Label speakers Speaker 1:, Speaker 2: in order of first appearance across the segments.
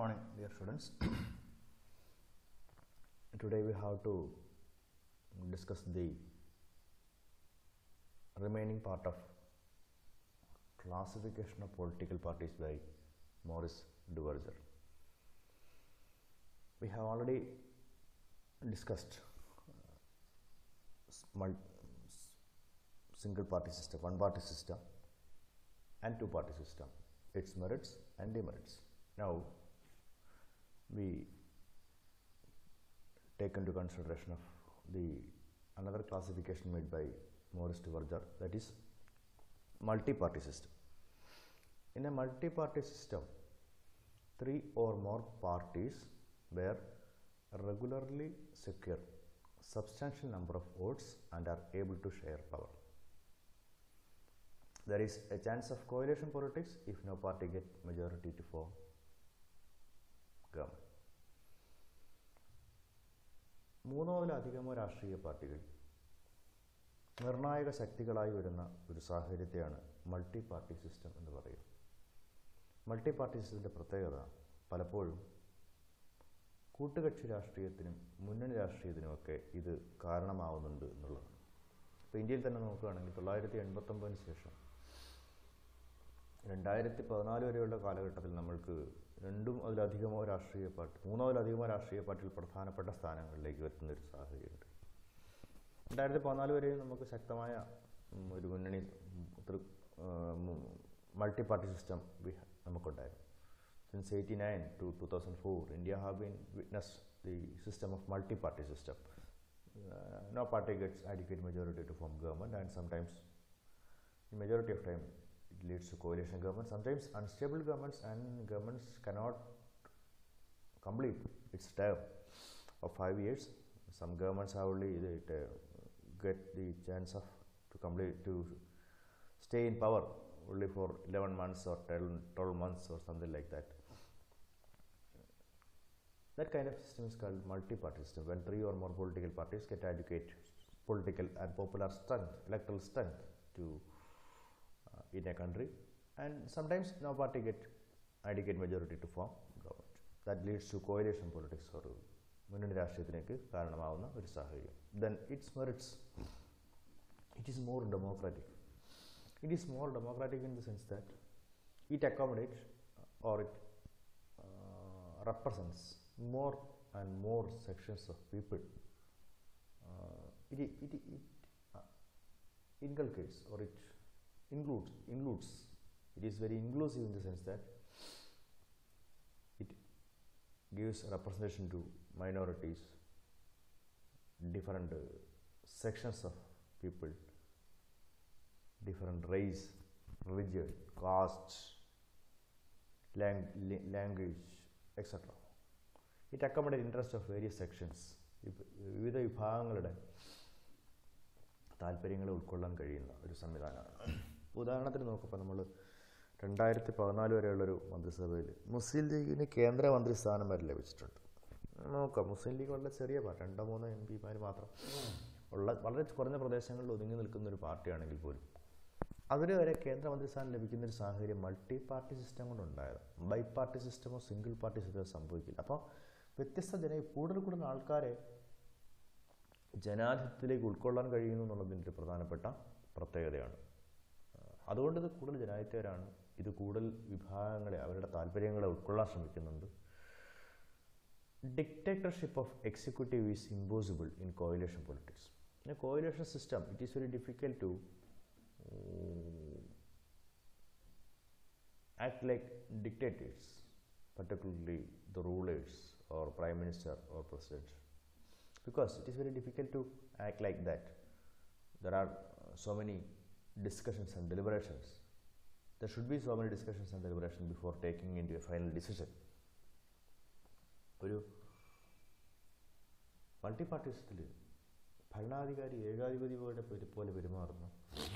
Speaker 1: morning, dear students. Today we have to discuss the remaining part of classification of political parties by Morris Duverger. We have already discussed uh, s- mul- s- single party system, one party system, and two party system, its merits and demerits. Now, we take into consideration of the another classification made by Morris Duverger that is multi-party system. In a multi-party system, three or more parties were regularly secure substantial number of votes and are able to share power. There is a chance of coalition politics if no party get majority to form government. മൂന്നോതിലധികമോ രാഷ്ട്രീയ പാർട്ടികൾ നിർണായക ശക്തികളായി വരുന്ന ഒരു സാഹചര്യത്തെയാണ് multi party system എന്ന് പറയുക multi party സിസ്റ്റത്തിൻ്റെ പ്രത്യേകത പലപ്പോഴും കൂട്ടുകക്ഷി രാഷ്ട്രീയത്തിനും മുന്നണി രാഷ്ട്രീയത്തിനുമൊക്കെ ഇത് കാരണമാവുന്നുണ്ട് എന്നുള്ളതാണ് ഇപ്പോൾ ഇന്ത്യയിൽ തന്നെ നോക്കുകയാണെങ്കിൽ തൊള്ളായിരത്തി എൺപത്തൊമ്പതിന് ശേഷം രണ്ടായിരത്തി പതിനാല് വരെയുള്ള കാലഘട്ടത്തിൽ നമ്മൾക്ക് രണ്ടും അതിലധികമോ രാഷ്ട്രീയ പാർട്ടി മൂന്നോ അതിലധികമോ രാഷ്ട്രീയ പാർട്ടികൾ പ്രധാനപ്പെട്ട സ്ഥാനങ്ങളിലേക്ക് വരുന്ന ഒരു സാഹചര്യമുണ്ട് രണ്ടായിരത്തി പതിനാല് വരെയും നമുക്ക് ശക്തമായ ഉം, ഒരു മുന്നണി മൾട്ടി പാർട്ടി സിസ്റ്റം നമുക്കുണ്ടായിരുന്നു since eighty nine to two thousand four India have been witness the system of multi party system no party gets adequate majority to form government and sometimes in majority of time it leads to coalition government sometimes unstable governments and governments cannot complete its term of five years some governments have only they, uh, get the chance of to complete to stay in power only for 11 months or 12, 12 months or something like that that kind of system is called multi-party system when three or more political parties get adequate political and popular strength, electoral strength to uh, in a country and sometimes no party get adequate majority to form government. That leads to coalition politics or മുന്നണി രാഷ്ട്രീയത്തിലേക്ക് കാരണമാവുന്ന ഒരു സാഹചര്യം then it's merits it is more democratic it is more democratic in the sense that it accommodate or it uh, represents more and more sections of people. Uh, it, i- it, i- it uh, inculcates or it includes includes. It is very inclusive in the sense that it gives representation to minorities, different uh, sections of people, different race, religion, caste, lang- li- language, etc. It accommodates interest of various sections. വിപ- വിവിധ വിഭാഗങ്ങളുടെ താല്പര്യങ്ങളെ ഉൾക്കൊള്ളാൻ കഴിയുന്ന ഒരു സംവിധാനമാണ് ഉദാഹരണത്തിന് നോക്കുമ്പോൾ നമ്മൾ രണ്ടായിരത്തി പതിനാല് വരെയുള്ളൊരു മന്ത്രിസഭയിൽ മുസ്ലിം ലീഗിന് കേന്ദ്ര മന്ത്രിസ്ഥാനം വരെ ലഭിച്ചിട്ടുണ്ട് നോക്കാം മുസ്ലിം ലീഗ് വളരെ ചെറിയ പാർട്ടി രണ്ടോ മൂന്നോ എം പിമാർ മാത്രം ഉള്ള വളരെ കുറഞ്ഞ പ്രദേശങ്ങളിൽ ഒതുങ്ങി നിൽക്കുന്ന ഒരു പാർട്ടിയാണെങ്കിൽ പോലും അതിന് വരെ കേന്ദ്രമന്ത്രിസ്ഥാനം ലഭിക്കുന്ന ഒരു സാഹചര്യം മൾട്ടി പാർട്ടി സിസ്റ്റം കൊണ്ടുണ്ടായത് ബൈ പാർട്ടി സിസ്റ്റമോ സിംഗിൾ പാർട്ടി സിസ്റ്റമോ സംഭവിക്കില്ല അപ്പോൾ വ്യത്യസ്ത ജന കൂടുതൽ കൂടുതൽ ആൾക്കാരെ ജനാധിപത്യത്തിലേക്ക് ഉൾക്കൊള്ളാൻ കഴിയുന്നു എന്നുള്ളതിൻ്റെ ഒരു പ്രധാനപ്പെട്ട പ്രത്യേകതയാണ് ആഹ് അതുകൊണ്ട് ഇത് കൂടുതൽ ജനാധിപത്യരാണ് ഇത് കൂടുതൽ വിഭാഗങ്ങളെ അവരുടെ താല്പര്യങ്ങളെ ഉൾക്കൊള്ളാൻ ശ്രമിക്കുന്നുണ്ട് dictatorship of executive is impossible in coalition politics. In a coalition system, it is very difficult to uh, act like dictators, particularly the rulers or prime minister or president, because it is very difficult to act like that. There are uh, so many discussions and deliberations. There should be so many discussions and deliberations before taking into a final decision. ഒരു multi party സിസ്റ്റത്തിൽ ഭരണാധികാരി ഏകാധിപതിയുടെ പെരു- പോലെ പെരുമാറുന്നു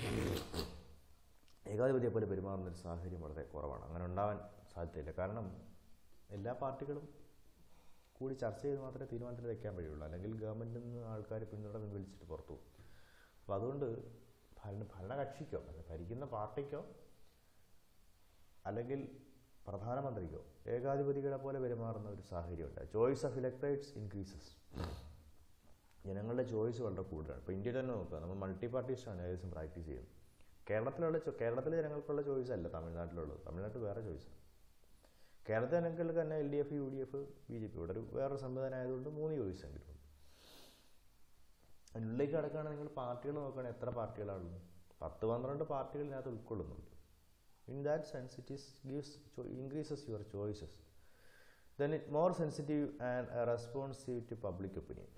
Speaker 1: ഏകാധിപതിയെ പോലെ പെരുമാറുന്ന ഒരു സാഹചര്യം വളരെ കുറവാണ് അങ്ങനെ ഉണ്ടാവാൻ സാധ്യതയില്ല കാരണം എല്ലാ പാർട്ടികളും കൂടി ചർച്ച ചെയ്ത് മാത്രമേ തീരുമാനത്തിൽ വയ്ക്കാൻ കഴിയുള്ളൂ അല്ലെങ്കിൽ ഗവൺമെൻറ്റിൽ നിന്ന് ആൾക്കാർ പിന്തുണ പിൻവലിച്ചിട്ട് പുറത്തു പോകും അപ്പോൾ അതുകൊണ്ട് ഭരണ ഭരണകക്ഷിക്കോ അല്ല ഭരിക്കുന്ന പാർട്ടിക്കോ അല്ലെങ്കിൽ പ്രധാനമന്ത്രിക്കോ ഏകാധിപതികളെ പോലെ പെരുമാറുന്ന ഒരു സാഹചര്യമുണ്ട് ചോയ്സ് ഓഫ് ഇലക്ട്രേറ്റ്സ് ഇൻക്രീസസ് ജനങ്ങളുടെ ചോയ്സ് വളരെ കൂടുതലാണ് ഇപ്പോൾ ഇന്ത്യയിൽ തന്നെ നോക്കുക നമ്മൾ മൾട്ടി പാർട്ടീസാണ് ഏകദേശം പ്രാക്ടീസ് ചെയ്യുന്നത് കേരളത്തിലുള്ള ചോ- കേരളത്തിലെ ജനങ്ങൾക്കുള്ള ചോയ്സ് അല്ല തമിഴ്നാട്ടിലുള്ളത് തമിഴ്നാട്ടിൽ വേറെ ചോയ്സ് കേരളത്തിലെ ജനങ്ങൾക്ക് തന്നെ L D F U D F B J P ഇവിടെ ഒരു വേറൊരു സംവിധാനം ആയതുകൊണ്ട് മൂന്ന് ചോയ്സ് എങ്കിലും ഉണ്ട് അതിനുള്ളിലേക്ക് കിടക്കുകയാണെങ്കിൽ നിങ്ങൾ പാർട്ടികൾ നോക്കുകയാണെങ്കിൽ എത്ര പാർട്ടികളാണുള്ളത് പത്ത് പന്ത്രണ്ട് പാർട്ടികൾ ഇതിനകത്ത് ഉൾക്കൊള്ളുന്നുണ്ട് in that sense it is gives increases your choices then it more sensitive and responsive to public opinion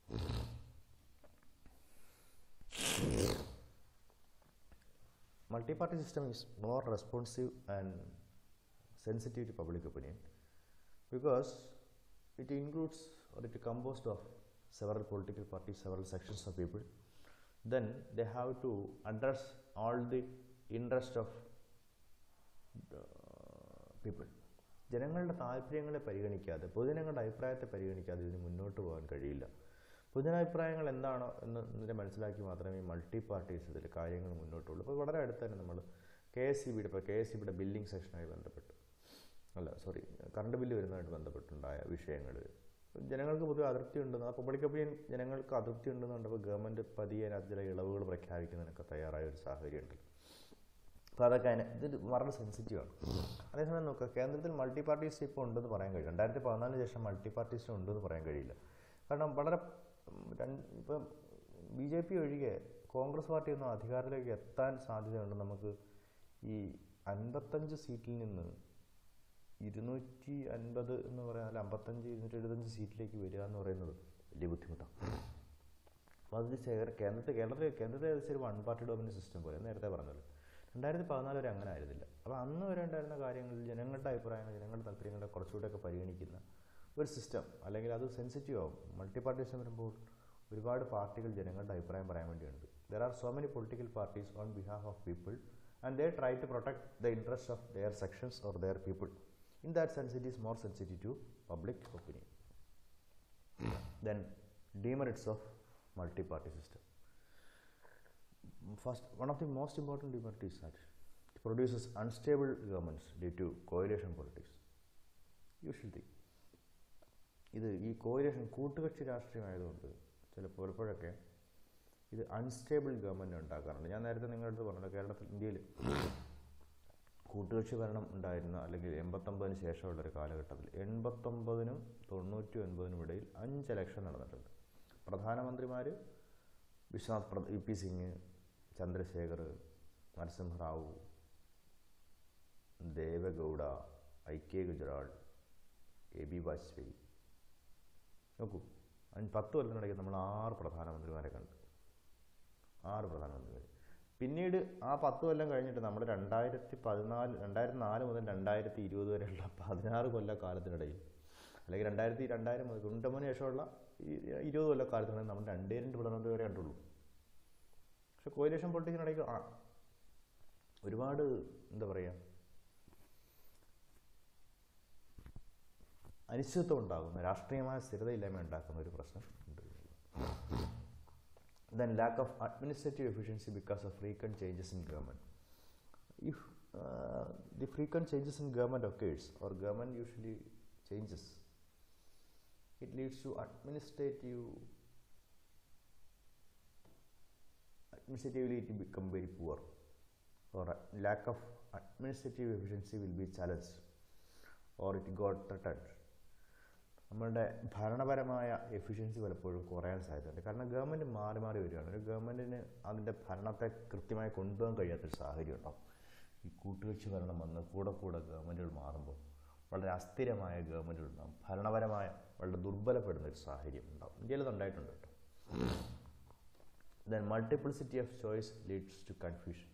Speaker 1: multi-party system is more responsive and sensitive to public opinion because it includes or it is composed of several political parties, several sections of people. Then they have to address all the interest of the people. ജനങ്ങളുടെ താല്പര്യങ്ങളെ പരിഗണിക്കാതെ പൊതുജനങ്ങളുടെ അഭിപ്രായത്തെ പരിഗണിക്കാതെ ഇതിന് മുന്നോട്ട് പോകാൻ കഴിയില്ല പൊതുജനാഭിപ്രായങ്ങൾ എന്താണോ എന്ന് ഇതിനെ മനസ്സിലാക്കി മാത്രമേ മൾട്ടി പാർട്ടീസ് ഇതിൽ കാര്യങ്ങൾ മുന്നോട്ടുള്ളൂ ഇപ്പോൾ വളരെ അടുത്ത് തന്നെ നമ്മൾ കെ എസ് സി ബിയുടെ ഇപ്പോൾ കെ എസ് സി ബിയുടെ ബില്ലിംഗ് സെക്ഷനുമായി ബന്ധപ്പെട്ട് അല്ല സോറി കറണ്ട് ബില്ല് വരുന്നതായിട്ട് ബന്ധപ്പെട്ടുണ്ടായ വിഷയങ്ങൾ ജനങ്ങൾക്ക് പൊതുവെ അതൃപ്തി ഉണ്ടെന്ന് ആ പബ്ലിക് ഒപ്പീനിയൻ ജനങ്ങൾക്ക് അതൃപ്തി ഉണ്ടെന്ന് കണ്ടപ്പോൾ ഗവൺമെൻറ് പതിയെ അതിനകത്ത് ചില ഇളവുകൾ പ്രഖ്യാപിക്കുന്നതിനൊക്കെ തയ്യാറായ ഒരു സാഹചര്യം ഉണ്ട് അപ്പോൾ അതൊക്കെ അതിന് ഇത് വളരെ സെൻസിറ്റീവാണ് അതേസമയം നോക്കുക കേന്ദ്രത്തിൽ മൾട്ടി പാർട്ടീസ് ഇപ്പോൾ ഉണ്ടെന്ന് പറയാൻ കഴിയും രണ്ടായിരത്തി പതിനാലിന് ശേഷം മൾട്ടി പാർട്ടീസ് ഉണ്ടെന്ന് പറയാൻ കഴിയില്ല കാരണം വളരെ ഉം, രണ്ട് ഇപ്പം ബി ജെ പി ഒഴികെ കോൺഗ്രസ് പാർട്ടി ഒന്നും അധികാരത്തിലേക്ക് എത്താൻ സാധ്യതയുണ്ട് നമുക്ക് ഈ അൻപത്തഞ്ച് സീറ്റിൽ നിന്ന് ഇരുന്നൂറ്റി അൻപത് എന്ന് പറയാൻ അമ്പത്തഞ്ച് ഇരുന്നൂറ്റി എഴുപത്തഞ്ച് സീറ്റിലേക്ക് വരിക എന്ന് പറയുന്നത് വലിയ ബുദ്ധിമുട്ടാണ് അപ്പോൾ അത് ശേഖര കേന്ദ്രത്തിൽ കേരളത്തിൽ കേന്ദ്രത്തിൽ ഏകദേശം ഒരു വൺ പാർട്ടി ഡോമിനൻ സിസ്റ്റം പോലെ നേരത്തെ പറഞ്ഞല്ലോ രണ്ടായിരത്തി പതിനാല് വരെ അങ്ങനെ ആയിരുന്നില്ല അപ്പോൾ അന്ന് വരെ ഉണ്ടായിരുന്ന കാര്യങ്ങളിൽ ജനങ്ങളുടെ അഭിപ്രായങ്ങൾ ജനങ്ങളുടെ താല്പര്യങ്ങളെ കുറച്ചുകൂടെയൊക്കെ പരിഗണിക്കുന്ന ഒരു സിസ്റ്റം അല്ലെങ്കിൽ അത് സെൻസിറ്റീവ് ആവും മൾട്ടി പാർട്ടി സിസ്റ്റം വരുമ്പോൾ ഒരുപാട് പാർട്ടികൾ ജനങ്ങളുടെ അഭിപ്രായം പറയാൻ വേണ്ടിയുണ്ട് there are so many political parties on behalf of people and they try to protect the interest of their sections or their people in that sense it is more sensitive to public opinion then demerits of multi-party system. First, one of the most important demerit is that it produces unstable governments due to coalition politics. You should think. ഇത് ഈ coalition കൂട്ടുകക്ഷി രാഷ്ട്രീയമായതുകൊണ്ട് ചിലപ്പോൾ പലപ്പോഴൊക്കെ ഇത് unstable government ഉണ്ടാക്കാറുണ്ട് ഞാൻ നേരത്തെ നിങ്ങളുടെ അടുത്ത് പറഞ്ഞല്ലോ കേരളത്തിൽ ഇന്ത്യയിൽ കൂട്ടുകക്ഷി ഭരണം ഉണ്ടായിരുന്ന അല്ലെങ്കിൽ എൺപത്തൊമ്പതിന് ശേഷമുള്ള ഒരു കാലഘട്ടത്തിൽ എൺപത്തൊമ്പതിനും തൊണ്ണൂറ്റി ഒൻപതിനും ഇടയിൽ അഞ്ച് ഇലക്ഷൻ നടന്നിട്ടുണ്ട് പ്രധാനമന്ത്രിമാർ വിശ്വനാഥ് പ്ര V P Singh Chandrashekhar Narasimha Rao Deve Gowda I K Gujral A B Vajpayee നോക്കൂ അഞ്ച് പത്ത് കൊല്ലത്തിനിടയ്ക്ക് നമ്മൾ ആറ് പ്രധാനമന്ത്രിമാരെ കണ്ടു ആറ് പ്രധാനമന്ത്രിമാർ പിന്നീട് ആ പത്ത് കൊല്ലം കഴിഞ്ഞിട്ട് നമ്മൾ രണ്ടായിരത്തി പതിനാല് രണ്ടായിരത്തി നാല് മുതൽ രണ്ടായിരത്തി ഇരുപത് വരെയുള്ള പതിനാറ് കൊല്ല കാലത്തിനിടയിൽ അല്ലെങ്കിൽ രണ്ടായിരത്തി രണ്ടായിരം മുതൽ തൊണ്ണൂറ്റൊമ്പതിന് ശേഷമുള്ള ഈ ഇരുപത് കൊല്ല കാലത്തിനിടയിൽ നമ്മൾ രണ്ടേ രണ്ട് പ്രധാനമന്ത്രി വരെ കണ്ടുള്ളൂ പക്ഷെ കോയിലേഷൻ പൊളിറ്റിക്സിനിടയ്ക്ക് ആ ഒരുപാട് എന്താ പറയുക അനിശ്ചിതത്വം ഉണ്ടാകുന്ന രാഷ്ട്രീയമായ സ്ഥിരതയില്ലായ്മ ഉണ്ടാക്കുന്ന ഒരു പ്രശ്നം ഉണ്ട് then lack of administrative efficiency because of frequent changes in government. If uh, the frequent changes in government occurs or government usually changes, it leads to administrative administratively it become very poor or uh, lack of administrative efficiency will be challenged or it got threatened നമ്മളുടെ ഭരണപരമായ efficiency പലപ്പോഴും കുറയാൻ സാധ്യതയുണ്ട് കാരണം government മാറി മാറി വരികയാണ് ഒരു ഗവൺമെൻറ്റിന് അതിൻ്റെ ഭരണത്തെ കൃത്യമായി കൊണ്ടുപോകാൻ കഴിയാത്തൊരു സാഹചര്യം ഉണ്ടാവും ഈ കൂട്ടുകക്ഷി ഭരണം വന്ന് കൂടെ കൂടെ ഗവൺമെൻറ്റുകൾ മാറുമ്പോൾ വളരെ അസ്ഥിരമായ ഗവൺമെൻറ്റുകൾ ഉണ്ടാകും ഭരണപരമായ വളരെ ദുർബലപ്പെടുന്ന ഒരു സാഹചര്യം ഉണ്ടാവും ഇന്ത്യയിൽ അത് ഉണ്ടായിട്ടുണ്ട് കേട്ടോ then multiplicity of choice leads to confusion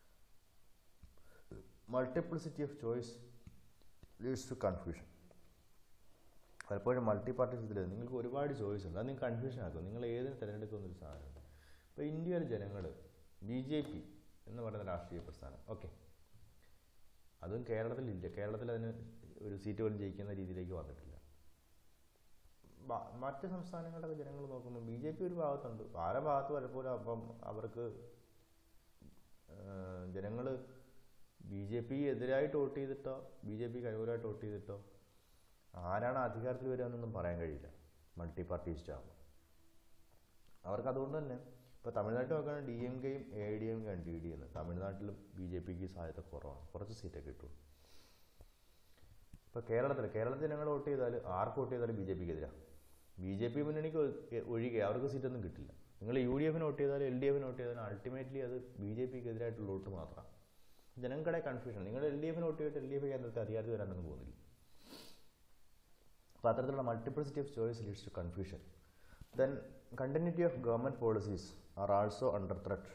Speaker 1: multiplicity of choice leads to confusion പലപ്പോഴും മൾട്ടി പാർട്ടി ഇതിൽ നിങ്ങൾക്ക് ഒരുപാട് ചോയ്സ് ഉണ്ട് അത് നിങ്ങൾ കൺഫ്യൂഷൻ ആക്കും നിങ്ങൾ ഏതിന് തിരഞ്ഞെടുക്കുന്ന ഒരു സാധനമുണ്ട് ഇപ്പോൾ ഇന്ത്യയിലെ ജനങ്ങൾ ബി ജെ പി എന്ന് പറയുന്ന രാഷ്ട്രീയ പ്രസ്ഥാനം ഓക്കെ അതും കേരളത്തിലില്ല കേരളത്തിൽ അതിന് ഒരു സീറ്റ് പോലും ജയിക്കുന്ന രീതിയിലേക്ക് വന്നിട്ടില്ല ബ- മറ്റ് സംസ്ഥാനങ്ങളിലൊക്കെ ജനങ്ങൾ നോക്കുമ്പോൾ ബി ജെ പി ഒരു ഭാഗത്തുണ്ട് പല ഭാഗത്ത് പലപ്പോഴും അപ്പം അവർക്ക് ജനങ്ങൾ ബി ജെ പി എതിരായിട്ട് വോട്ട് ചെയ്തിട്ടോ ബി ജെ പിക്ക് അനുകൂലമായിട്ട് വോട്ട് ചെയ്തിട്ടോ ആരാണ് അധികാരത്തിൽ വരിക എന്നൊന്നും പറയാൻ കഴിയില്ല മൾട്ടി പാർട്ടി ആകുമ്പോൾ അവർക്ക് അതുകൊണ്ട് തന്നെ ഇപ്പോൾ തമിഴ്നാട്ടിൽ നോക്കുകയാണെങ്കിൽ ഡി എം കെയും എ ഡി എം കെയും ഡി ഡി എന്ന് തമിഴ്നാട്ടിലും ബി ജെ പിക്ക് സാധ്യത കുറവാണ് കുറച്ച് സീറ്റൊക്കെ കിട്ടും ഇപ്പോൾ കേരളത്തിൽ കേരളത്തിൽ ഞങ്ങൾ വോട്ട് ചെയ്താൽ ആർക്ക് വോട്ട് ചെയ്താലും ബി ജെ പിക്ക് എതിരാണ് ബി ജെ പി മുന്നണിക്ക് ഒ- ഒഴികെ അവർക്ക് സീറ്റൊന്നും കിട്ടില്ല നിങ്ങൾ യു ഡി എഫിന് വോട്ട് ചെയ്താലും എൽ ഡി എഫിന് വോട്ട് ചെയ്താലും അൾട്ടിമേറ്റ്ലി അത് ബി ജെ പിക്ക് എതിരായിട്ടുള്ള വോട്ട് മാത്രമാണ് ജനങ്ങളുടെ കൺഫ്യൂഷൻ നിങ്ങൾ എൽ ഡി എഫിന് വോട്ട് ചെയ്തിട്ട് എൽ ഡി എഫ് കേന്ദ്രത്തിൽ അധികാരത്തിൽ വരാനൊന്നും പോകുന്നില്ല അപ്പോൾ അത്തരത്തിലുള്ള multiplicity of choice leads to confusion then continuity of government policies are also under threat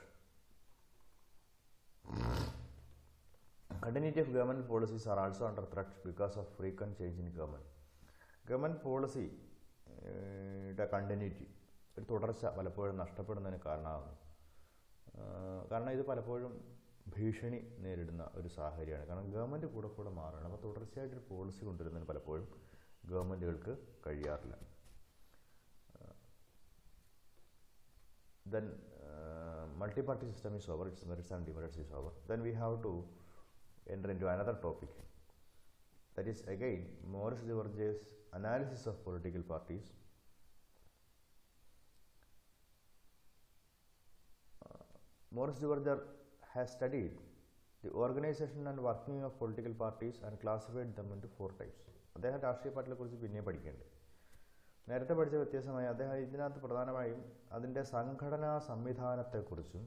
Speaker 1: Continuity of government policies are also under threat because of frequent change in government. Government policy യുടെ continuity ഒരു തുടർച്ച പലപ്പോഴും നഷ്ടപ്പെടുന്നതിന് കാരണമാകുന്നു ആഹ് കാരണം ഇത് പലപ്പോഴും ഭീഷണി നേരിടുന്ന ഒരു സാഹചര്യമാണ് കാരണം ഗവൺമെൻറ് കൂടെ കൂടെ മാറുകയാണ് അപ്പോൾ തുടർച്ചയായിട്ടൊരു പോളിസി കൊണ്ടുവരുന്നതിന് പലപ്പോഴും ഗവൺമെൻറ്റുകൾക്ക് കഴിയാറില്ല then uh, multi-party system is over, its merits and demerits is over. Then we have to enter into another topic. That is again Morris Diverge's analysis of political parties. Uh, Morris Diverger has studied the organization and working of political parties and classified them into four types. അദ്ദേഹം രാഷ്ട്രീയ പാർട്ടികളെ കുറിച്ച് പിന്നെ പഠിക്കേണ്ടത് നേരത്തെ പഠിച്ച വ്യത്യാസമായി അദ്ദേഹം ഇതിനകത്ത് പ്രധാനമായും അതിൻ്റെ സംഘടനാ സംവിധാനത്തെക്കുറിച്ചും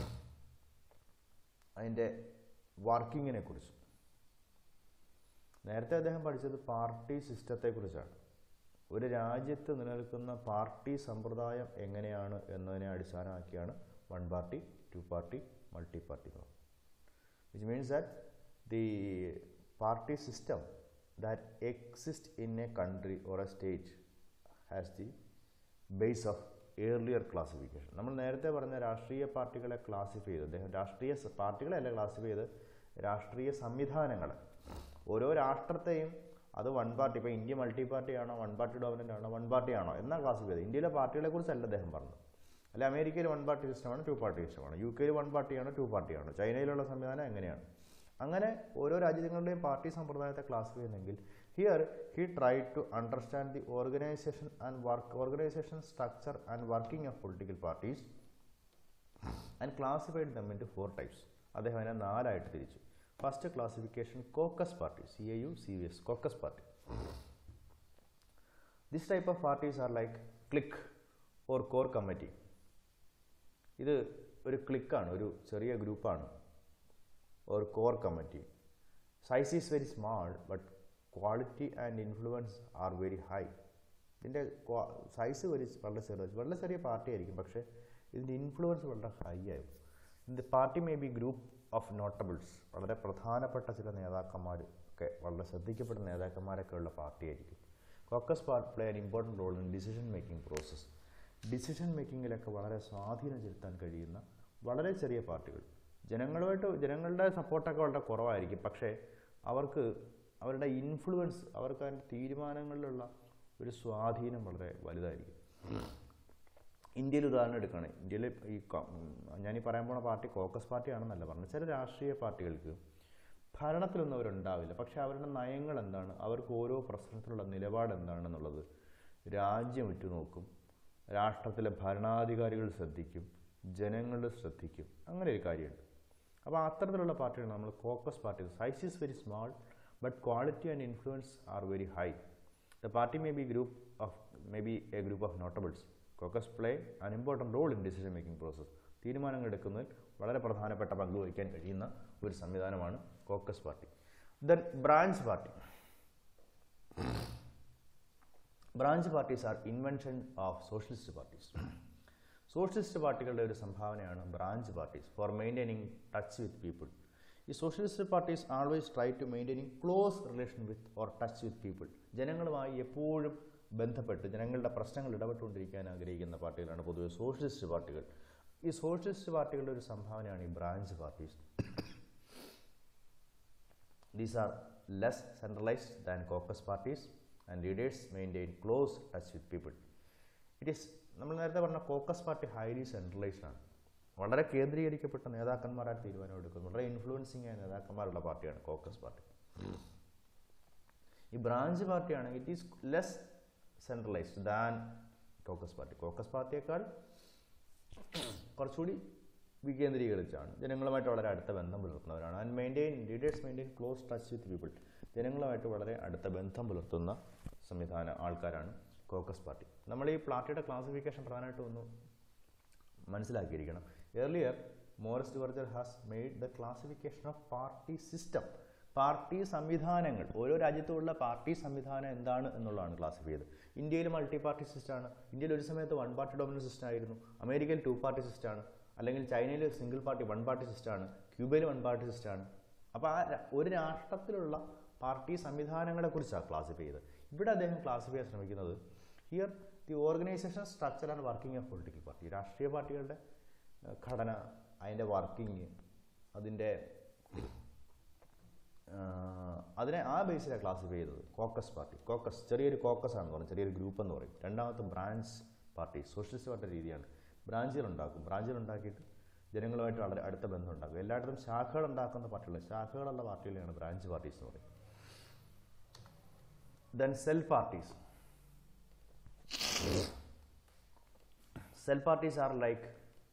Speaker 1: അതിൻ്റെ വർക്കിങ്ങിനെ കുറിച്ചും നേരത്തെ അദ്ദേഹം പഠിച്ചത് പാർട്ടി സിസ്റ്റത്തെക്കുറിച്ചാണ് ഒരു രാജ്യത്ത് നിലനിൽക്കുന്ന പാർട്ടി സമ്പ്രദായം എങ്ങനെയാണ് എന്നതിനെ അടിസ്ഥാനമാക്കിയാണ് one party two party multi party which means that the party system that exist in a country or a state has the base of earlier classification നമ്മൾ നേരത്തെ പറഞ്ഞ രാഷ്ട്രീയ പാർട്ടികളെ ക്ലാസിഫൈ ചെയ്ത് അദ്ദേഹം രാഷ്ട്രീയ സ- പാർട്ടികളെയല്ല ക്ലാസിഫൈ ചെയ്ത് രാഷ്ട്രീയ സംവിധാനങ്ങൾ ഓരോ രാഷ്ട്രത്തെയും അത് വൺ പാർട്ടി ഇപ്പോൾ ഇന്ത്യ മൾട്ടി പാർട്ടി ആണോ വൺ പാർട്ടി ഡോമിനൻ്റ് ആണോ വൺ പാർട്ടി ആണോ എന്നാ ക്ലാസിഫൈ ചെയ്തത് ഇന്ത്യയിലെ പാർട്ടികളെ കുറിച്ചല്ല അദ്ദേഹം പറഞ്ഞത് അല്ല അമേരിക്കയിൽ വൺ പാർട്ടി സിസ്റ്റമാണ് ടു പാർട്ടി സിസ്റ്റമാണ് യു കെയിൽ വൺ പാർട്ടിയാണോ ടു പാർട്ടിയാണോ ചൈനയിലുള്ള സംവിധാനം എങ്ങനെയാണ് അങ്ങനെ ഓരോ രാജ്യങ്ങളുടെയും പാർട്ടി സമ്പ്രദായത്തെ ക്ലാസിഫൈ ചെയ്യുന്നെങ്കിൽ here he try to understand the organisation and work organisation structure and working of political parties and classified them into four types അദ്ദേഹം അതിനെ നാലായിട്ട് തിരിച്ചു first classification caucus party C A U C V S caucus party this type of parties are like clique or core committee ഇത് ഒരു ക്ലിക്കാണ് ഒരു ചെറിയ ഗ്രൂപ്പാണ് or core committee size is very small but quality and influence are very high ഇതിൻ്റെ size very വളരെ ചെറുത് വളരെ ചെറിയ പാർട്ടി ആയിരിക്കും പക്ഷേ ഇതിൻ്റെ ഇൻഫ്ലുവൻസ് വളരെ ഹൈ ആയിരിക്കും the party may be group of notables വളരെ പ്രധാനപ്പെട്ട ചില നേതാക്കന്മാർ ഒക്കെ വളരെ ശ്രദ്ധിക്കപ്പെടുന്ന നേതാക്കന്മാരൊക്കെ ഉള്ള പാർട്ടി ആയിരിക്കും caucus part play an important role in decision making process decision മേക്കിങ്ങിലൊക്കെ വളരെ സ്വാധീനം ചെലുത്താൻ കഴിയുന്ന വളരെ ചെറിയ പാർട്ടികൾ ജനങ്ങളുമായിട്ട് ജനങ്ങളുടെ സപ്പോർട്ടൊക്കെ വളരെ കുറവായിരിക്കും പക്ഷേ അവർക്ക് അവരുടെ ഇൻഫ്ലുവൻസ് അവർക്ക് അതിൻ്റെ തീരുമാനങ്ങളിലുള്ള ഒരു സ്വാധീനം വളരെ വലുതായിരിക്കും ഇന്ത്യയിൽ ഉദാഹരണം എടുക്കുകയാണ് ഇന്ത്യയിൽ ഈ കോ- ഉം, ഞാനീ പറയാൻ പോണ പാർട്ടി കോക്കസ് പാർട്ടിയാണെന്നല്ല പറഞ്ഞത് ചില രാഷ്ട്രീയ പാർട്ടികൾക്ക് ഭരണത്തിലൊന്നും അവരുണ്ടാവില്ല പക്ഷേ അവരുടെ നയങ്ങൾ എന്താണ് അവർക്ക് ഓരോ പ്രശ്നത്തിലുള്ള നിലപാട് എന്താണെന്നുള്ളത് രാജ്യം ഉറ്റുനോക്കും രാഷ്ട്രത്തിലെ ഭരണാധികാരികൾ ശ്രദ്ധിക്കും ജനങ്ങൾ ശ്രദ്ധിക്കും അങ്ങനെ ഒരു കാര്യമുണ്ട് അപ്പോൾ അത്തരത്തിലുള്ള പാർട്ടികൾ നമ്മൾ caucus party size is very small but quality and influence are very high the party may be group of may be a group of notables caucus play an important role in decision making process തീരുമാനങ്ങൾ എടുക്കുന്നതിൽ വളരെ പ്രധാനപ്പെട്ട പങ്ക് വഹിക്കാൻ കഴിയുന്ന ഒരു സംവിധാനമാണ് caucus party then branch party branch parties are invention of socialist parties socialist പാർട്ടികളുടെ ഒരു സംഭാവനയാണ് branch parties for maintaining touch with people ഈ socialist parties always try to maintaining close relation with or touch with people ജനങ്ങളുമായി എപ്പോഴും ബന്ധപ്പെട്ട് ജനങ്ങളുടെ പ്രശ്നങ്ങൾ ഇടപെട്ടുകൊണ്ടിരിക്കാൻ ആഗ്രഹിക്കുന്ന പാർട്ടികളാണ് പൊതുവെ സോഷ്യലിസ്റ്റ് പാർട്ടികൾ ഈ സോഷ്യലിസ്റ്റ് പാർട്ടികളുടെ ഒരു സംഭാവനയാണ് ഈ branch parties These are less centralized than caucus parties and leaders maintain close touch with people. It is നമ്മൾ നേരത്തെ പറഞ്ഞ കോക്കസ് പാർട്ടി ഹൈലി സെൻട്രലൈസ്ഡ് ആണ് വളരെ കേന്ദ്രീകരിക്കപ്പെട്ട നേതാക്കന്മാരായിട്ട് തീരുമാനമെടുക്കുന്നു വളരെ ഇൻഫ്ലുവൻസിങ് ആയ നേതാക്കന്മാരുള്ള പാർട്ടിയാണ് കോക്കസ് പാർട്ടി ഈ ബ്രാഞ്ച് പാർട്ടിയാണെങ്കിൽ it is less centralised than caucus party caucus പാർട്ടിയേക്കാൾ കുറച്ചുകൂടി വികേന്ദ്രീകരിച്ചാണ് ജനങ്ങളുമായിട്ട് വളരെ അടുത്ത ബന്ധം പുലർത്തുന്നവരാണ് and maintain leaders maintain close touch with people ജനങ്ങളുമായിട്ട് വളരെ അടുത്ത ബന്ധം പുലർത്തുന്ന സംവിധാന ആൾക്കാരാണ് കോക്കസ് പാർട്ടി നമ്മൾ ഈ പാർട്ടിയുടെ ക്ലാസിഫിക്കേഷൻ പ്രധാനമായിട്ടും ഒന്ന് മനസ്സിലാക്കിയിരിക്കണം earlier Maurice Duverger has made the classification of party system പാർട്ടി സംവിധാനങ്ങൾ ഓരോ രാജ്യത്തുമുള്ള പാർട്ടി സംവിധാനം എന്താണ് എന്നുള്ളതാണ് ക്ലാസിഫൈ ചെയ്തത് ഇന്ത്യയിൽ മൾട്ടി പാർട്ടി സിസ്റ്റമാണ് ഇന്ത്യയിൽ ഒരു സമയത്ത് വൺ പാർട്ടി ഡൊമിനൻ സിസ്റ്റം ആയിരുന്നു അമേരിക്കയിൽ ടു പാർട്ടി സിസ്റ്റമാണ് അല്ലെങ്കിൽ ചൈനയിൽ സിംഗിൾ പാർട്ടി വൺ പാർട്ടി സിസ്റ്റമാണ് ക്യൂബയിൽ വൺ പാർട്ടി സിസ്റ്റമാണ് അപ്പോൾ ആ ര- ഒരു രാഷ്ട്രത്തിലുള്ള പാർട്ടി സംവിധാനങ്ങളെ കുറിച്ചാണ് ക്ലാസിഫൈ ചെയ്തത് ഇവിടെ അദ്ദേഹം ക്ലാസിഫൈ ചെയ്യാൻ ശ്രമിക്കുന്നത് here the organisation structure and working of political party രാഷ്ട്രീയ പാർട്ടികളുടെ ഏഹ്, ഘടന അതിൻ്റെ വർക്കിംഗ് അതിൻ്റെ ആഹ്, അതിനെ ആ ബേസിലാണ് ക്ലാസിഫൈ ചെയ്തത് കോക്കസ് പാർട്ടി കോക്കസ് ചെറിയൊരു കോക്കസ് ആണെന്ന് പറയും ചെറിയൊരു ഗ്രൂപ്പ് എന്ന് പറയും രണ്ടാമത്തെ ബ്രാഞ്ച് പാർട്ടി സോഷ്യലിസ്റ്റ് പാർട്ടി രീതിയാണ് ബ്രാഞ്ചുകൾ ഉണ്ടാക്കും ബ്രാഞ്ചുകൾ ഉണ്ടാക്കിയിട്ട് ജനങ്ങളുമായിട്ട് വളരെ അടുത്ത ബന്ധം ഉണ്ടാക്കും എല്ലായിടത്തും ശാഖകൾ ഉണ്ടാക്കുന്ന പാർട്ടികൾ ശാഖകളുള്ള പാർട്ടികളെയാണ് ബ്രാഞ്ച് പാർട്ടീസ് എന്ന് പറയും then cell parties cell parties are like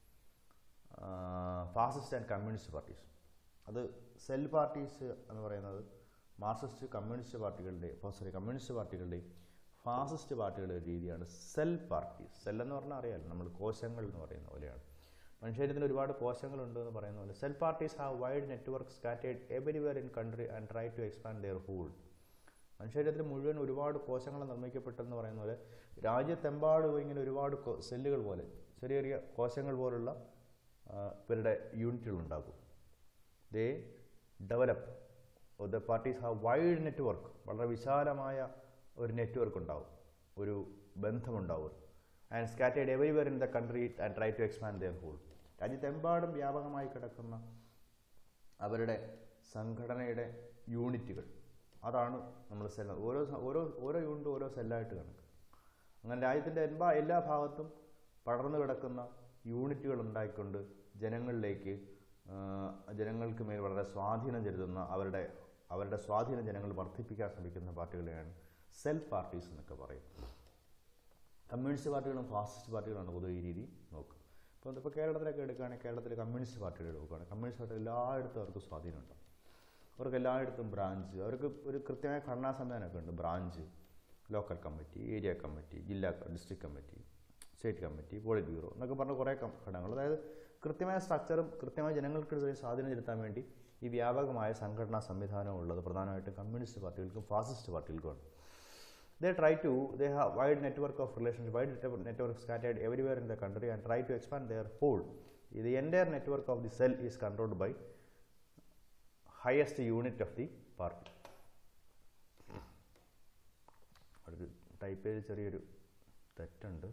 Speaker 1: fascist and communist parties അത് സെൽ പാർട്ടീസ് എന്ന് പറയുന്നത് മാർക്സിസ്റ്റ് കമ്മ്യൂണിസ്റ്റ് പാർട്ടികളുടെ സോറി കമ്മ്യൂണിസ്റ്റ് പാർട്ടികളുടെയും ഫാസിസ്റ്റ് പാർട്ടികളുടെ ഒരു രീതിയാണ് സെൽ പാർട്ടീസ് സെൽ എന്ന് പറഞ്ഞാൽ അറിയാമല്ലോ നമ്മൾ കോശങ്ങൾ എന്ന് പറയുന്ന പോലെയാണ് മനുഷ്യത്തിന് ഒരുപാട് കോശങ്ങളുണ്ട് എന്ന് പറയുന്ന പോലെ cell parties have wide network scattered everywhere in country and try to expand their hold മനുഷ്യശരീരത്തിൽ മുഴുവൻ ഒരുപാട് കോശങ്ങൾ നിർമ്മിക്കപ്പെട്ടെന്ന് പറയുന്ന പോലെ രാജ്യത്തെമ്പാടും ഇങ്ങനെ ഒരുപാട് കോ- സെല്ലുകൾ പോലെ ചെറിയ ചെറിയ കോശങ്ങൾ പോലുള്ള ആ, ഇവരുടെ യൂണിറ്റുകൾ ഉണ്ടാക്കും they develop the parties have wide network വളരെ വിശാലമായ ഒരു നെറ്റ്വർക്ക് ഉണ്ടാവും ഒരു ബന്ധമുണ്ടാവും and scattered everywhere in the country and try to expand their hold രാജ്യത്തെമ്പാടും വ്യാപകമായി കിടക്കുന്ന അവരുടെ സംഘടനയുടെ യൂണിറ്റുകൾ അതാണ് നമ്മൾ സെൽ ഓരോ സ- ഓരോ ഓരോ യൂണിറ്റ് ഓരോ സെല്ലായിട്ട് കണക്ക് അങ്ങനെ രാജ്യത്തിൻ്റെ എല്ലാ എല്ലാ ഭാഗത്തും പടർന്നു കിടക്കുന്ന യൂണിറ്റുകൾ ഉണ്ടായിക്കൊണ്ട് ജനങ്ങളിലേക്ക് ആ, ജനങ്ങൾക്ക് മേൽ വളരെ സ്വാധീനം ചെലുത്തുന്ന അവരുടെ അവരുടെ സ്വാധീനം ജനങ്ങൾ വർദ്ധിപ്പിക്കാൻ ശ്രമിക്കുന്ന പാർട്ടികളെയാണ് സെൽ പാർട്ടീസ് എന്നൊക്കെ പറയും കമ്മ്യൂണിസ്റ്റ് പാർട്ടികളും ഫാസിസ്റ്റ് പാർട്ടികളാണ് പൊതുവെ ഈ രീതി നോക്കുക ഇപ്പോൾ ഇപ്പോൾ കേരളത്തിലൊക്കെ എടുക്കുകയാണെങ്കിൽ കേരളത്തിൽ കമ്മ്യൂണിസ്റ്റ് പാർട്ടികൾ നോക്കുകയാണെങ്കിൽ കമ്മ്യൂണിസ്റ്റ് പാർട്ടി എല്ലായിടത്തും അവർക്ക് സ്വാധീനമുണ്ട് അവർക്ക് എല്ലായിടത്തും ബ്രാഞ്ച് അവർക്ക് ഒരു കൃത്യമായ ഘടനാ സംവിധാനമൊക്കെ ഉണ്ട് branch local committee area committee ജില്ലാ district committee state committee politburo എന്നൊക്കെ പറഞ്ഞ കുറേ കം- ഘടകങ്ങൾ അതായത് കൃത്യമായ സ്ട്രക്ചറും കൃത്യമായ ജനങ്ങൾക്കിടയിൽ സ്വാധീനം ചെലുത്താൻ വേണ്ടി ഈ വ്യാപകമായ സംഘടനാ സംവിധാനം ഉള്ളത് പ്രധാനമായിട്ടും കമ്മ്യൂണിസ്റ്റ് പാർട്ടികൾക്കും ഫാസിസ്റ്റ് പാർട്ടികൾക്കുമാണ് They try to, they have wide network of relations, wide network network scattered everywhere in the country and try to expand their hold. The entire network of the cell is controlled by highest unit of the party. ഒരു type ചെയ്ത് ചെറിയൊരു തെറ്റുണ്ട്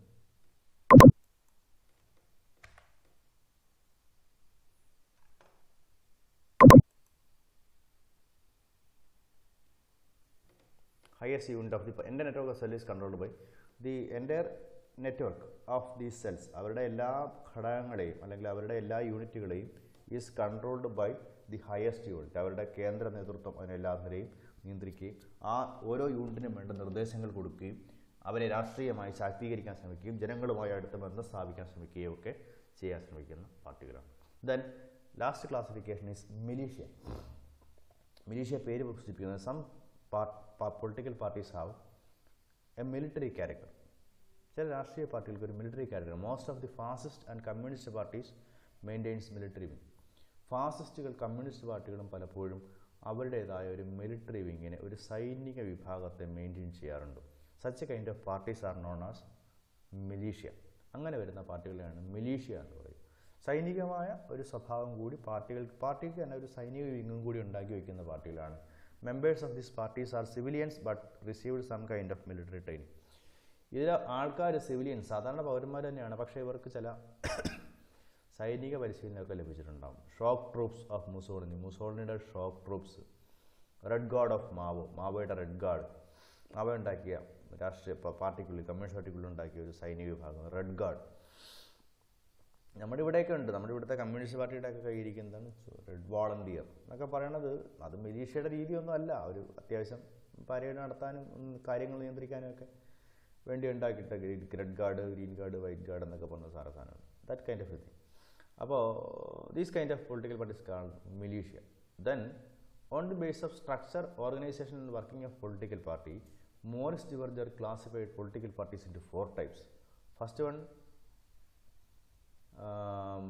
Speaker 1: highest unit of the entire network of cell is controlled by the entire network of these cells അവരുടെ എല്ലാ ഘടകങ്ങളെയും അല്ലെങ്കിൽ അവരുടെ എല്ലാ യൂണിറ്റുകളെയും is controlled by the highest unit അവരുടെ കേന്ദ്ര നേതൃത്വം അതിനെല്ലാത്തിനെയും നിയന്ത്രിക്കുകയും ആ ഓരോ യൂണിറ്റിനും വേണ്ട നിർദ്ദേശങ്ങൾ കൊടുക്കുകയും അവരെ രാഷ്ട്രീയമായി ശാക്തീകരിക്കാൻ ശ്രമിക്കുകയും ജനങ്ങളുമായി അടുത്ത ബന്ധം സ്ഥാപിക്കാൻ ശ്രമിക്കുകയും ഒക്കെ ചെയ്യാൻ ശ്രമിക്കുന്ന പാർട്ടികളാണ് then last classification is militia militia പേര് സൂചിപ്പിക്കുന്നത് some political parties have a military character ചില രാഷ്ട്രീയ പാർട്ടികൾക്ക് ഒരു military character most of the fascist and communist parties maintains military wing ഫാസിസ്റ്റുകൾ കമ്മ്യൂണിസ്റ്റ് പാർട്ടികളും പലപ്പോഴും അവരുടേതായ ഒരു മിലിറ്ററി വിങ്ങിനെ ഒരു സൈനിക വിഭാഗത്തെ മെയിൻറ്റെയിൻ ചെയ്യാറുണ്ട് such kind of parties are known as militia അങ്ങനെ വരുന്ന പാർട്ടികളെയാണ് മിലീഷ്യ എന്ന് പറയും സൈനികമായ ഒരു സ്വഭാവം കൂടി പാർട്ടികൾ പാർട്ടിക്ക് തന്നെ ഒരു സൈനിക വിങ്ങും കൂടി ഉണ്ടാക്കി വയ്ക്കുന്ന പാർട്ടികളാണ് members of this parties are civilians but received some kind of military training ഇതിൽ ആൾക്കാർ സിവിലിയൻസ് സാധാരണ പൗരന്മാർ തന്നെയാണ് പക്ഷേ ഇവർക്ക് ചില സൈനിക പരിശീലനമൊക്കെ ലഭിച്ചിട്ടുണ്ടാകും ഷോക്ക് ട്രൂപ്സ് ഓഫ് മുസോളിനി മുസോളിനിയുടെ shock troops red guard of Mao മാവോയുടെ റെഡ് ഗാർഡ് മാവോ ഉണ്ടാക്കിയ രാഷ്ട്രീയ പ- പാർട്ടിക്കുള്ളിൽ കമ്മ്യൂണിസ്റ്റ് പാർട്ടിക്കുള്ളിൽ ഉണ്ടാക്കിയ ഒരു സൈനിക വിഭാഗം റെഡ് ഗാർഡ് നമ്മുടെ ഇവിടെയൊക്കെ ഉണ്ട് നമ്മുടെ ഇവിടുത്തെ കമ്മ്യൂണിസ്റ്റ് പാർട്ടിയുടെ ഒക്കെ കയ്യിരിക്കുന്നതാണ് റെഡ് വോളണ്ടിയർ എന്നൊക്കെ പറയണത് അത് മിലീഷ്യയുടെ രീതിയൊന്നും അല്ല ഒരു അത്യാവശ്യം പരേഡ് നടത്താനും ഉം, കാര്യങ്ങൾ നിയന്ത്രിക്കാനും ഒക്കെ വേണ്ടി ഉണ്ടാക്കിയിട്ട് red guard green guard white guard എന്നൊക്കെ പറഞ്ഞ സാറ സാധനമാണ് that kind of a thing അപ്പോൾ these kind of political parties call militia then on the base of structure organisation and working of political party Maurice Duverger classified political parties into four types first one um,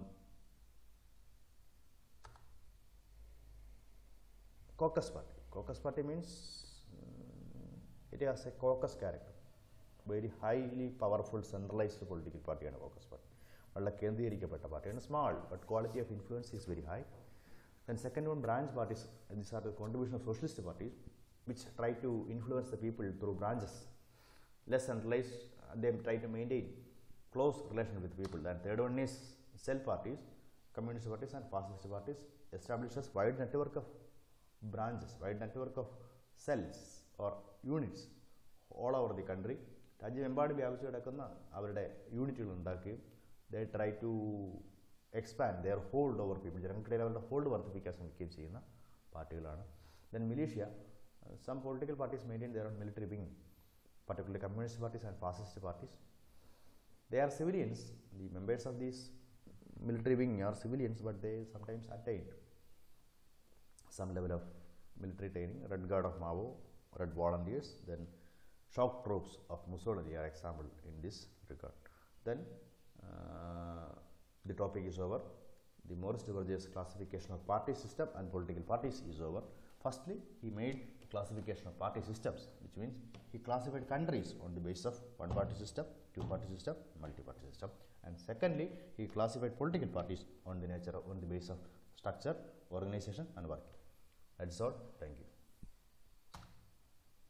Speaker 1: caucus party. Caucus party means mm, it has a caucus character. Very highly powerful centralized political party ആണ് caucus party. വളരെ കേന്ദ്രീകരിക്കപ്പെട്ട പാർട്ടിയാണ് small but quality of influence is very high then second one branch parties these are the contribution of socialist parties which try to influence the people through branches less centralized, uh, they try to maintain close relation with people. And third one is cell parties, communist parties and fascist parties establishes wide network of branches, wide network of cells or units all over the country. രാജ്യമെമ്പാടും വ്യാപിച്ചു കിടക്കുന്ന അവരുടെ യൂണിറ്റുകൾ ഉണ്ടാക്കുകയും they try to expand their hold over people ജനങ്ങൾക്കിടയിൽ അവരുടെ hold വർദ്ധിപ്പിക്കാൻ ശ്രമിക്കുകയും ചെയ്യുന്ന പാർട്ടികളാണ് then militia some political parties maintain their own military wing particularly communist parties and fascist parties. They are civilians, the members of these military wing are civilians, but they sometimes attained some level of military training. Red Guard of Mao, Red Volunteers, then shock troops of Mussolini are example in this regard. Then uh, the topic is over. The Morris Diverger's classification of party system and political parties is over. Firstly, he made classification of party systems, which means he classified countries on the basis of one party system, two party system, multi party system. And secondly, he classified political parties on the nature of, on the basis of structure, organization, and working. That's all. Thank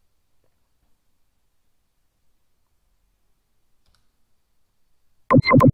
Speaker 1: you.